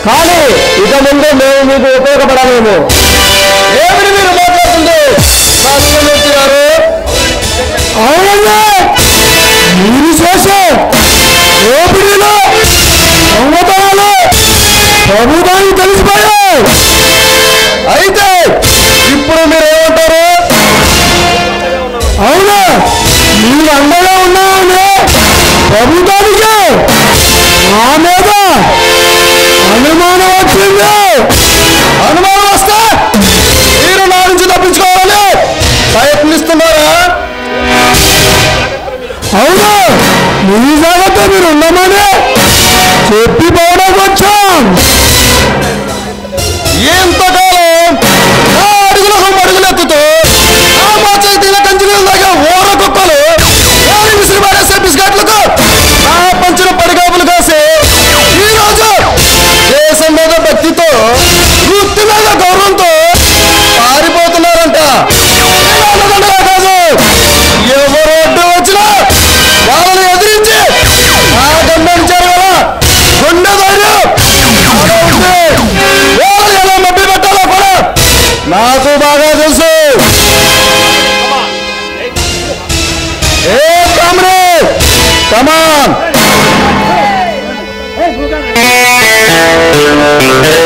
కానీ ఇక ముందు మేము మీకు ఉపయోగపడలేము ఏమిటి మీరు మాట్లాడుతుంది నాగమూర్తి గారు అవునండి మీరు చేసే దోపిడీలు దొంగతనాలు ప్రభుత్వానికి తెలిసిపోయాయి అయితే ఇప్పుడు మీరు ఏమంటారు అవునా మీరు అండగా ఉన్నామని ప్రభుత్వానికి మా మీద అనుమానం వచ్చింది అనుమానం వస్తే మీరు నా నుంచి తప్పించుకోవాలని ప్రయత్నిస్తున్నారా అవును మీ జాగ్రత్త మీరు ఉన్నామని చెప్పి పోవడానికి వచ్చాం ఎంతకాలం నా అడుగులకు అడుగులెత్తుతూ నా పంచాయతీల కంచెలు లాగా ఓర కుక్కలు ఓరి విసిరి పారేసే బిస్కెట్లకు నా పంచిన పడిగాపులు కాసి ఈ రోజు దేశం మీద భక్తితో వృత్తి మీద గౌరవంతో పారిపోతున్నారంట నేను అన్నదండగా కాదు ఎవరు అడ్డు వచ్చినా వాళ్ళని ఎదిరించి నా గండించారు కదా గుండె ధైర్యం నాలో ఉంది. వాళ్ళని ఎలా మభ్య పెట్టాలో కూడా నాకు బాగా తెలుసు ఏ కామ్రే కమాన్